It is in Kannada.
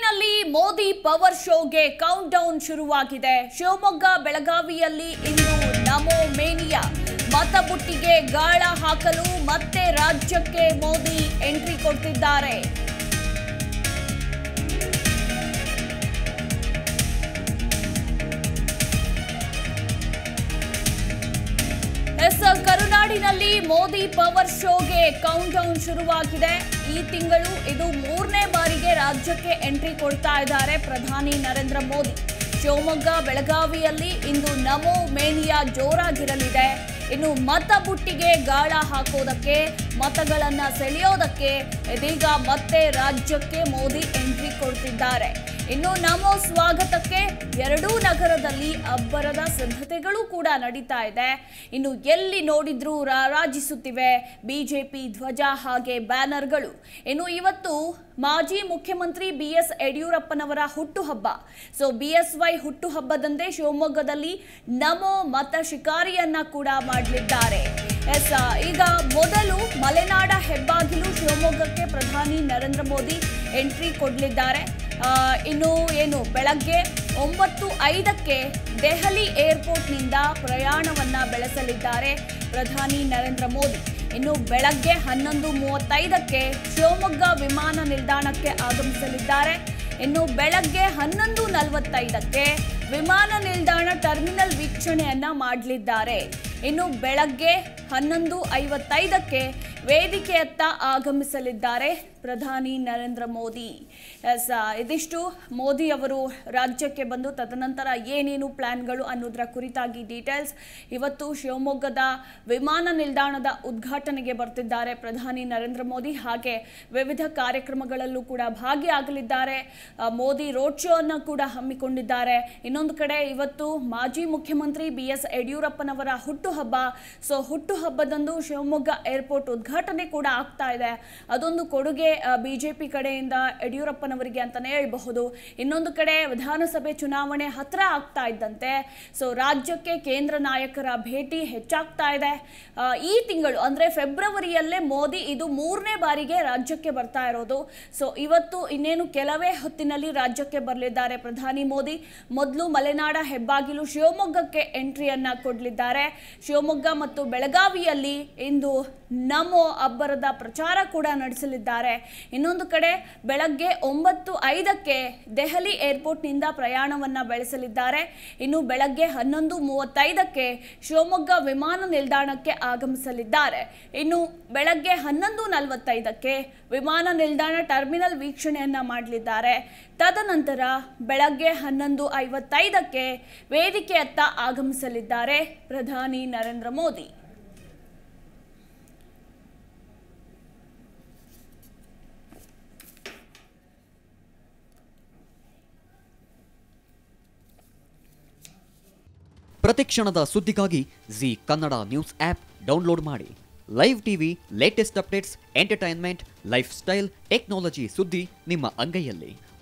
ಕರುನಾಡಿನಲ್ಲಿ ಮೋದಿ ಪವರ್ ಶೋಗೆ ಕೌಂಟ್ ಡೌನ್ ಶುರುವಾಗಿದೆ ಶಿವಮೊಗ್ಗ ಬೆಳಗಾವಿಯಲ್ಲಿ ಇಂದು ನಮೋ ಮೇನಿಯಾ ಮತಬುಟ್ಟಿಗೆ ಗಾಳ ಹಾಕಲು ಮತ್ತೆ ರಾಜ್ಯಕ್ಕೆ ಮೋದಿ ಎಂಟ್ರಿ ಕೊಡ್ತಿದ್ದಾರೆ ಎಸ್ ಕರುನಾಡಿನಲ್ಲಿ ಮೋದಿ ಪವರ್ ಶೋಗೆ ಕೌಂಟ್ ಡೌನ್ ಶುರುವಾಗಿದೆ ಈ ತಿಂಗಳು ಇದು ಮೂರನೇ ಬಾರಿಗೆ ರಾಜ್ಯಕ್ಕೆ ಎಂಟ್ರಿ ಕೊಡ್ತಾ ಇದ್ದಾರೆ ಪ್ರಧಾನಿ ನರೇಂದ್ರ ಮೋದಿ ಶಿವಮೊಗ್ಗ ಬೆಳಗಾವಿಯಲ್ಲಿ ಇಂದು ನಮೋ ಮೇನಿಯಾ ಜೋರಾಗಿರಲಿದೆ ಇನ್ನು ಮತ ಬುಟ್ಟಿಗೆ ಗಾಳ ಹಾಕೋದಕ್ಕೆ ಮತಗಳನ್ನ ಸೆಳೆಯೋದಕ್ಕೆ ಇದೀಗ ಮತ್ತೆ ರಾಜ್ಯಕ್ಕೆ ಮೋದಿ ಎಂಟ್ರಿ ಕೊಡ್ತಿದ್ದಾರೆ ಇನ್ನು ನಮೋ ಸ್ವಾಗತಕ್ಕೆ ಎರಡೂ ನಗರದಲ್ಲಿ ಅಬ್ಬರದ ಸಿದ್ಧತೆಗಳು ಕೂಡ ನಡೀತಾ ಇದೆ ಇನ್ನು ಎಲ್ಲಿ ನೋಡಿದ್ರೂ ರಾರಾಜಿಸುತ್ತಿವೆ ಬಿಜೆಪಿ ಧ್ವಜ ಹಾಗೆ ಬ್ಯಾನರ್ಗಳು ಇನ್ನು ಇವತ್ತು ಮಾಜಿ ಮುಖ್ಯಮಂತ್ರಿ ಬಿ ಎಸ್ ಯಡಿಯೂರಪ್ಪನವರ ಹುಟ್ಟುಹಬ್ಬ ಸೊ ಬಿ ಎಸ್ ವೈ ಹುಟ್ಟುಹಬ್ಬದಂದೇ ಶಿವಮೊಗ್ಗದಲ್ಲಿ ನಮೋ ಮತ ಶಿಕಾರಿಯನ್ನ ಕೂಡ ಮಾಡಲಿದ್ದಾರೆ ಎಸ್ ಈಗ ಮೊದಲು ಮಲೆನಾಡ ಹೆಬ್ಬಾಗಿಲು ಶಿವಮೊಗ್ಗಕ್ಕೆ ಪ್ರಧಾನಿ ನರೇಂದ್ರ ಮೋದಿ ಎಂಟ್ರಿ ಕೊಡಲಿದ್ದಾರೆ ಆ, ಇನ್ನು ಏನು ಬೆಳಗ್ಗೆ ಒಂಬತ್ತು ಐದಕ್ಕೆ ದೆಹಲಿ ಏರ್ಪೋರ್ಟ್ನಿಂದ ಪ್ರಯಾಣವನ್ನ ಬೆಳೆಸಲಿದ್ದಾರೆ ಪ್ರಧಾನಿ ನರೇಂದ್ರ ಮೋದಿ ಇನ್ನು ಬೆಳಗ್ಗೆ ಹನ್ನೊಂದು ಮೂವತ್ತೈದಕ್ಕೆ ಶಿವಮೊಗ್ಗ ವಿಮಾನ ನಿಲ್ದಾಣಕ್ಕೆ ಆಗಮಿಸಲಿದ್ದಾರೆ ಇನ್ನು ಬೆಳಗ್ಗೆ ಹನ್ನೊಂದು ನಲವತ್ತೈದಕ್ಕೆ ವಿಮಾನ ನಿಲ್ದಾಣ ಟರ್ಮಿನಲ್ ವೀಕ್ಷಣೆಯನ್ನ ಮಾಡಲಿದ್ದಾರೆ ಇನ್ನು ಬೆಳಗ್ಗೆ ಹನ್ನೊಂದು ಐವತ್ತೈದಕ್ಕೆ ವೇದಿಕೆಯತ್ತ ಆಗಮಿಸಲಿದ್ದಾರೆ ಪ್ರಧಾನಿ ನರೇಂದ್ರ ಮೋದಿ ಎಸ್ ಇದಿಷ್ಟು ಮೋದಿ ಅವರು ರಾಜ್ಯಕ್ಕೆ ಬಂದು ತದನಂತರ ಏನೇನು ಪ್ಲಾನ್ಗಳು ಅನ್ನೋದರ ಕುರಿತಾಗಿ ಡೀಟೇಲ್ಸ್ ಇವತ್ತು ಶಿವಮೊಗ್ಗದ ವಿಮಾನ ನಿಲ್ದಾಣದ ಉದ್ಘಾಟನೆಗೆ ಬರ್ತಿದ್ದಾರೆ ಪ್ರಧಾನಿ ನರೇಂದ್ರ ಮೋದಿ ಹಾಗೆ ವಿವಿಧ ಕಾರ್ಯಕ್ರಮಗಳಲ್ಲೂ ಕೂಡ ಭಾಗಿಯಾಗಲಿದ್ದಾರೆ ಆ, ಮೋದಿ ರೋಡ್ ಶೋ ಅನ್ನು ಕೂಡ ಹಮ್ಮಿಕೊಂಡಿದ್ದಾರೆ ಇನ್ನೊಂದು ಕಡೆ ಇವತ್ತು ಮಾಜಿ ಮುಖ್ಯಮಂತ್ರಿ ಬಿ ಎಸ್ ಯಡಿಯೂರಪ್ಪನವರ ಹುಟ್ಟುಹಬ್ಬ ಸೊ ಹುಟ್ಟುಹಬ್ಬದಂದು ಶಿವಮೊಗ್ಗ ಏರ್ಪೋರ್ಟ್ ಉದ್ಘಾಟನೆ ಕೂಡ ಆಗ್ತಾ ಇದೆ ಅದೊಂದು ಕೊಡುಗೆ ಬಿಜೆಪಿ ಕಡೆಯಿಂದ ಯಡಿಯೂರಪ್ಪನವರಿಗೆ ಅಂತಾನೆ ಹೇಳಬಹುದು ಇನ್ನೊಂದು ಕಡೆ ವಿಧಾನಸಭೆ ಚುನಾವಣೆ ಹತ್ರ ಆಗ್ತಾ ಇದ್ದಂತೆ ಸೊ ರಾಜ್ಯಕ್ಕೆ ಕೇಂದ್ರ ನಾಯಕರ ಭೇಟಿ ಹೆಚ್ಚಾಗ್ತಾ ಇದೆ ಆ, ಈ ತಿಂಗಳು ಅಂದ್ರೆ ಫೆಬ್ರವರಿಯಲ್ಲೇ ಮೋದಿ ಇದು ಮೂರನೇ ಬಾರಿಗೆ ರಾಜ್ಯಕ್ಕೆ ಬರ್ತಾ ಇರೋದು ಸೊ ಇವತ್ತು ಇನ್ನೇನು ಕೆಲವೇ ಹೊತ್ತಿನಲ್ಲಿ ರಾಜ್ಯಕ್ಕೆ ಬರಲಿದ್ದಾರೆ ಪ್ರಧಾನಿ ಮೋದಿ ಮೊದಲು ಮಲೆನಾಡ ಹೆಬ್ಬಾಗಿಲು ಶಿವಮೊಗ್ಗಕ್ಕೆ ಎಂಟ್ರಿಯನ್ನ ಕೊಡಲಿದ್ದಾರೆ ಶಿವಮೊಗ್ಗ ಮತ್ತು ಬೆಳಗಾವಿಯಲ್ಲಿ ಇಂದು ನಮೋ ಅಬ್ಬರದ ಪ್ರಚಾರ ಕೂಡ ನಡೆಸಲಿದ್ದಾರೆ ಇನ್ನೊಂದು ಕಡೆ ಬೆಳಗ್ಗೆ ಒಂಬತ್ತು ಐದಕ್ಕೆ ದೆಹಲಿ ಏರ್ಪೋರ್ಟ್ನಿಂದ ಪ್ರಯಾಣವನ್ನ ಬೆಳೆಸಲಿದ್ದಾರೆ ಇನ್ನು ಬೆಳಗ್ಗೆ ಹನ್ನೊಂದು ಮೂವತ್ತೈದಕ್ಕೆ ಶಿವಮೊಗ್ಗ ವಿಮಾನ ನಿಲ್ದಾಣಕ್ಕೆ ಆಗಮಿಸಲಿದ್ದಾರೆ ಇನ್ನು ಬೆಳಗ್ಗೆ ಹನ್ನೊಂದು ನಲವತ್ತೈದಕ್ಕೆ ವಿಮಾನ ನಿಲ್ದಾಣ ಟರ್ಮಿನಲ್ ವೀಕ್ಷಣೆಯನ್ನ ಮಾಡಲಿದ್ದಾರೆ ತದನಂತರ ಬೆಳಗ್ಗೆ ಹನ್ನೊಂದು ಐವತ್ತೈದಕ್ಕೆ ವೇದಿಕೆಯತ್ತ ಆಗಮಿಸಲಿದ್ದಾರೆ ಪ್ರಧಾನಿ ನರೇಂದ್ರ ಮೋದಿ ಪ್ರತಿಕ್ಷಣದ ಸುದ್ದಿಗಾಗಿ Zee Kannada news app download ಮಾಡಿ live TV latest updates entertainment lifestyle technology ಸುದ್ದಿ ನಿಮ್ಮ ಅಂಗೈಯಲ್ಲಿ